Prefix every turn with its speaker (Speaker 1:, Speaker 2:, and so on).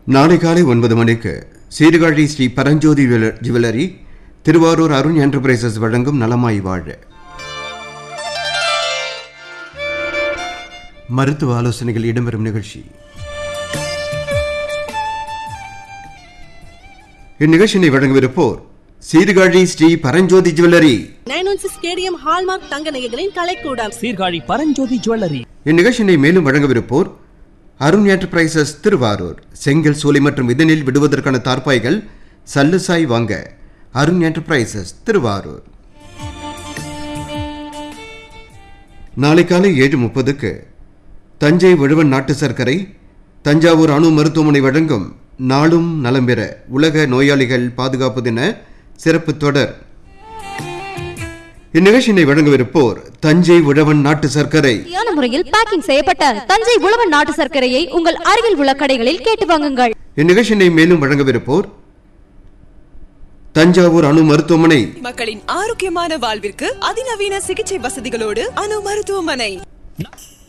Speaker 1: நாளை காலை ஒன்பது மணிக்கு சீர்காழி ஸ்ரீ பரஞ்சோதி ஜுவல- ஜுவல்லரி திருவாரூர் அருண் என்டர்பிரைசஸ் வழங்கும் நலமாய் வாழ மருத்துவ ஆலோசனைகள் இடம்பெறும் நிகழ்ச்சி இந்நிகழ்ச்சியினை வழங்கவிருப்போர் Sirkazhi Shri Paranjothi jewellery
Speaker 2: nine one six KDM hallmark தங்க நகைகளின் கலைக்கூடம்
Speaker 3: சீர்காழி பரஞ்சோதி ஜுவல்லரி
Speaker 1: இந்நிகழ்ச்சியினை மேலும் வழங்கவிருப்போர் அருண் என்டர்பிரைசஸ் திருவாரூர் செங்கல் சூளை மற்றும் இதனில் விடுவதற்கான தார்ப்பாய்கள் சல்லுசாய் வாங்க அருண் என்டர்பிரைசஸ் திருவாரூர் நாளை காலை ஏழு முப்பதுக்கு தஞ்சை வழுவன் நாட்டு சர்க்கரை தஞ்சாவூர் அணு மருத்துவமனை வழங்கும் நாளும் நலம் பெற உலக நோயாளிகள் பாதுகாப்பு தின சிறப்பு தொடர் இந்நிகழ்ச்சியினை வழங்கவிருப்போர் தஞ்சை உழவன் நாட்டு சர்க்கரை
Speaker 4: சரியான முறையில் பேக்கிங் செய்யப்பட்ட தஞ்சை உழவன் நாட்டு சர்க்கரையை உங்கள் அருகில் உள்ள கடைகளில் கேட்டு வாங்குங்கள்
Speaker 1: இந்நிகழ்ச்சியினை மேலும் வழங்கவிருப்போர் தஞ்சாவூர் அணு மருத்துவமனை
Speaker 5: மக்களின் ஆரோக்கியமான வாழ்விற்கு அதிநவீன சிகிச்சை வசதிகளோடு அணு மருத்துவமனை